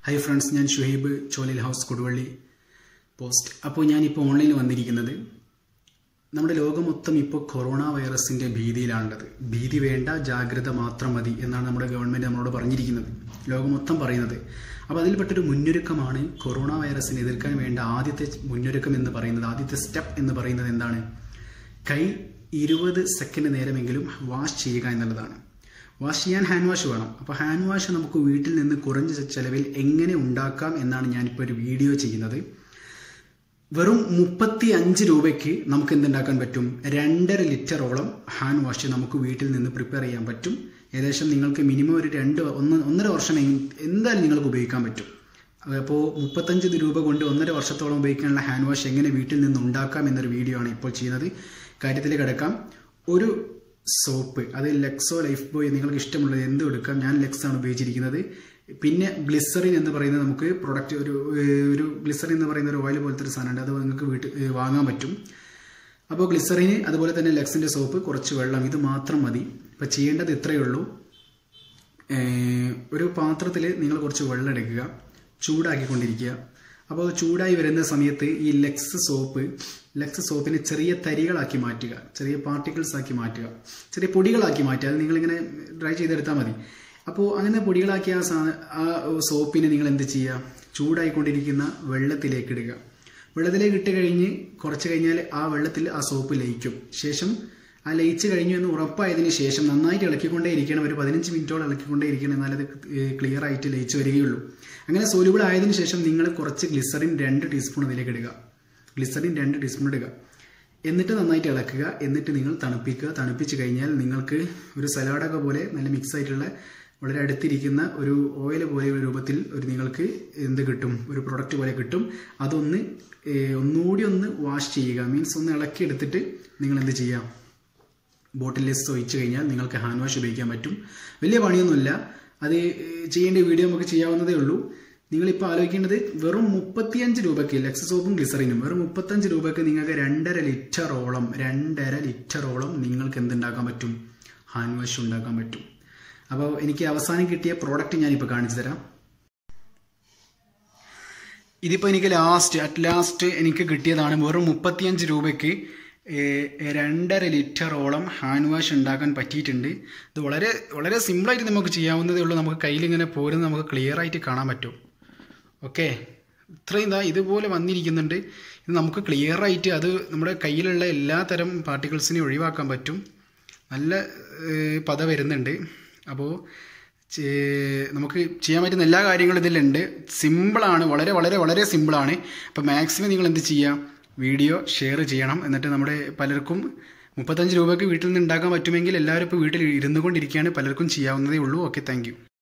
hi friends ഞാൻ Shuhaib Cholil house Koduvally post അപ്പോൾ ഞാനിപ്പോൾ ഓൺലൈനിൽ വന്നിരിക്കുന്നത് നമ്മുടെ ലോകം മൊത്തം ഇപ്പോൾ കൊറോണ വൈറസിൻ്റെ ഭീതിയിലാണുള്ളത് ഭീതി വേണ്ട ജാഗ്രത മാത്രം മതി എന്നാണ് നമ്മുടെ ഗവൺമെൻറ് നമ്മളോട് പറഞ്ഞിരിക്കുന്നത് ലോകം മൊത്തം പറയുന്നത് അപ്പോൾ അതിൽപ്പെട്ടൊരു മുന്നൊരുക്കമാണ് കൊറോണ വൈറസിനെ എതിർക്കാൻ വേണ്ട ആദ്യത്തെ മുന്നൊരുക്കം എന്ന് പറയുന്നത് ആദ്യത്തെ സ്റ്റെപ്പ് എന്ന് പറയുന്നത് എന്താണ് കൈ ഇരുപത് സെക്കൻഡ് നേരമെങ്കിലും വാഷ് ചെയ്യുക എന്നുള്ളതാണ് വാഷ് ചെയ്യാൻ ഹാൻഡ് വാഷ് വേണം അപ്പോൾ ഹാൻഡ് വാഷ് നമുക്ക് വീട്ടിൽ നിന്ന് കുറഞ്ഞ ചെലവിൽ എങ്ങനെ ഉണ്ടാക്കാം എന്നാണ് ഞാനിപ്പോൾ ഒരു വീഡിയോ ചെയ്യുന്നത് വെറും മുപ്പത്തി അഞ്ച് രൂപയ്ക്ക് നമുക്ക് എന്തുണ്ടാക്കാൻ പറ്റും രണ്ടര ലിറ്ററോളം ഹാൻഡ് വാഷ് നമുക്ക് വീട്ടിൽ നിന്ന് പ്രിപ്പയർ ചെയ്യാൻ പറ്റും ഏകദേശം നിങ്ങൾക്ക് മിനിമം ഒരു രണ്ട് ഒന്ന് ഒന്നര വർഷം എന്തായാലും നിങ്ങൾക്ക് ഉപയോഗിക്കാൻ പറ്റും അപ്പോൾ മുപ്പത്തഞ്ച് രൂപ കൊണ്ട് ഒന്നര വർഷത്തോളം ഉപയോഗിക്കാനുള്ള ഹാൻഡ് വാഷ് എങ്ങനെ വീട്ടിൽ നിന്ന് ഉണ്ടാക്കാം എന്നൊരു വീഡിയോ ആണ് ഇപ്പോൾ ചെയ്യുന്നത് കാര്യത്തിൽ കിടക്കാം ഒരു സോപ്പ് അത് ലെക്സോ ലൈഫ് ബോയ് നിങ്ങൾക്ക് ഇഷ്ടമുള്ളത് എന്തും എടുക്കാം ഞാൻ ലെക്സ് ആണ് ഉപയോഗിച്ചിരിക്കുന്നത് പിന്നെ ഗ്ലിസറിൻ എന്ന് പറയുന്നത് നമുക്ക് പ്രൊഡക്റ്റ് ഒരു ഒരു ഗ്ലിസറിൻ എന്ന് പറയുന്ന ഒരു ഓയിൽ പോലത്തെ ഒരു സാധനമുണ്ട് അത് നിങ്ങൾക്ക് വീട്ടിൽ വാങ്ങാൻ പറ്റും അപ്പോൾ ഗ്ലിസറിന് അതുപോലെ തന്നെ ലെക്സിൻ്റെ സോപ്പ് കുറച്ച് വെള്ളം ഇത് മാത്രം മതി ഇപ്പോൾ ചെയ്യേണ്ടത് ഇത്രയേ ഉള്ളൂ ഒരു പാത്രത്തിൽ നിങ്ങൾ കുറച്ച് വെള്ളം എടുക്കുക ചൂടാക്കിക്കൊണ്ടിരിക്കുക അപ്പോൾ ചൂടായി വരുന്ന സമയത്ത് ഈ ലെക്സ് സോപ്പ് ലെക്സ് സോപ്പിനെ ചെറിയ തരികളാക്കി മാറ്റുക ചെറിയ പാർട്ടിക്കിൾസ് ആക്കി മാറ്റുക ചെറിയ പൊടികളാക്കി മാറ്റുക അത് നിങ്ങളിങ്ങനെ ഡ്രൈ ചെയ്തെടുത്താൽ മതി അപ്പോൾ അങ്ങനെ പൊടികളാക്കിയ ആ സാ ആ സോപ്പിനെ നിങ്ങൾ എന്ത് ചെയ്യുക ചൂടായിക്കൊണ്ടിരിക്കുന്ന വെള്ളത്തിലേക്ക് ഇടുക വെള്ളത്തിലേക്ക് ഇട്ട് കഴിഞ്ഞ് കുറച്ച് കഴിഞ്ഞാൽ ആ വെള്ളത്തിൽ ആ സോപ്പ് ലയിക്കും ശേഷം ആ ലയിച്ച് കഴിഞ്ഞു എന്ന് ഉറപ്പായതിനു ശേഷം നന്നായിട്ട് ഇളക്കിക്കൊണ്ടേ ഇരിക്കണം ഒരു പതിനഞ്ച് മിനിറ്റോളം ഇളക്കിക്കൊണ്ടേ ഇരിക്കണം എന്നാലത് ക്ലിയർ ആയിട്ട് ലയിച്ച് വരികയുള്ളൂ അങ്ങനെ സോലുബിൾ ആയതിനു ശേഷം നിങ്ങൾ കുറച്ച് ഗ്ലിസറിൻ രണ്ട് ടീസ്പൂൺ അതിലേക്ക് ഇടുക ഗ്ലിസറിൻ രണ്ട് ടീസ്പൂൺ ഇടുക എന്നിട്ട് നന്നായിട്ട് ഇളക്കുക എന്നിട്ട് നിങ്ങൾ തണുപ്പിക്കുക തണുപ്പിച്ച് കഴിഞ്ഞാൽ നിങ്ങൾക്ക് ഒരു സലാഡൊക്കെ പോലെ നല്ല മിക്സ് ആയിട്ടുള്ള വളരെ അടുത്തിരിക്കുന്ന ഒരു ഓയിൽ പോലെ രൂപത്തിൽ ഒരു നിങ്ങൾക്ക് എന്ത് കിട്ടും ഒരു പ്രൊഡക്റ്റ് പോലെ കിട്ടും അതൊന്ന് ഒന്നുകൂടി ഒന്ന് വാഷ് ചെയ്യുക മീൻസ് ഒന്ന് ഇളക്കി എടുത്തിട്ട് നിങ്ങൾ എന്ത് ചെയ്യാം ബോട്ടിലിൽ ഒഴിച്ച് കഴിഞ്ഞാൽ നിങ്ങൾക്ക് ഹാൻഡ് വാഷ് ഉപയോഗിക്കാൻ പറ്റും വലിയ പണിയൊന്നുമില്ല അത് ചെയ്യേണ്ട വീഡിയോ നമുക്ക് ചെയ്യാവുന്നതേ ഉള്ളൂ നിങ്ങളിപ്പോൾ ആലോചിക്കേണ്ടത് വെറും മുപ്പത്തിയഞ്ച് രൂപയ്ക്ക് ലെക്സ് സോപ്പും ഗ്ലിസറിനും വെറും മുപ്പത്തഞ്ച് രൂപയ്ക്ക് നിങ്ങൾക്ക് രണ്ടര ലിറ്ററോളം രണ്ടര ലിറ്ററോളം നിങ്ങൾക്ക് എന്തുണ്ടാക്കാൻ പറ്റും ഹാൻഡ് വാഷ് ഉണ്ടാക്കാൻ പറ്റും അപ്പോൾ എനിക്ക് അവസാനം കിട്ടിയ പ്രോഡക്റ്റ് ഞാനിപ്പോൾ കാണിച്ചു തരാം ഇതിപ്പോൾ എനിക്ക് ലാസ്റ്റ് അറ്റ് ലാസ്റ്റ് എനിക്ക് കിട്ടിയതാണ് വെറും മുപ്പത്തിയഞ്ച് രൂപയ്ക്ക് രണ്ടര ലിറ്ററോളം ഹാൻഡ് വാഷ് ഉണ്ടാക്കാൻ പറ്റിയിട്ടുണ്ട് ഇത് വളരെ വളരെ സിമ്പിളായിട്ട് നമുക്ക് ചെയ്യാവുന്നതേ ഉള്ളൂ നമുക്ക് കയ്യിലിങ്ങനെ പോരുന്നത് നമുക്ക് ക്ലിയർ ആയിട്ട് കാണാൻ പറ്റും ഓക്കെ ഇത്രയും ഇതാ ഇതുപോലെ വന്നിരിക്കുന്നുണ്ട് ഇത് നമുക്ക് ക്ലിയർ ആയിട്ട് അത് നമ്മുടെ കയ്യിലുള്ള എല്ലാ തരം പാർട്ടിക്കിൾസിനെയും ഒഴിവാക്കാൻ പറ്റും നല്ല പത വരുന്നുണ്ട് അപ്പോൾ നമുക്ക് ചെയ്യാൻ പറ്റുന്ന എല്ലാ കാര്യങ്ങളും ഇതിലുണ്ട് സിമ്പിളാണ് വളരെ വളരെ വളരെ സിമ്പിളാണ് അപ്പോൾ മാക്സിമം നിങ്ങൾ എന്ത് ചെയ്യുക വീഡിയോ ഷെയർ ചെയ്യണം എന്നിട്ട് നമ്മുടെ പലർക്കും മുപ്പത്തഞ്ച് രൂപയ്ക്ക് വീട്ടിൽ നിന്ന് ഉണ്ടാക്കാൻ പറ്റുമെങ്കിൽ എല്ലാവരും ഇപ്പോൾ വീട്ടിൽ ഇരുന്നു കൊണ്ടിരിക്കുകയാണ് പലർക്കും ചെയ്യാവുന്നതേ ഉള്ളൂ ഓക്കെ താങ്ക്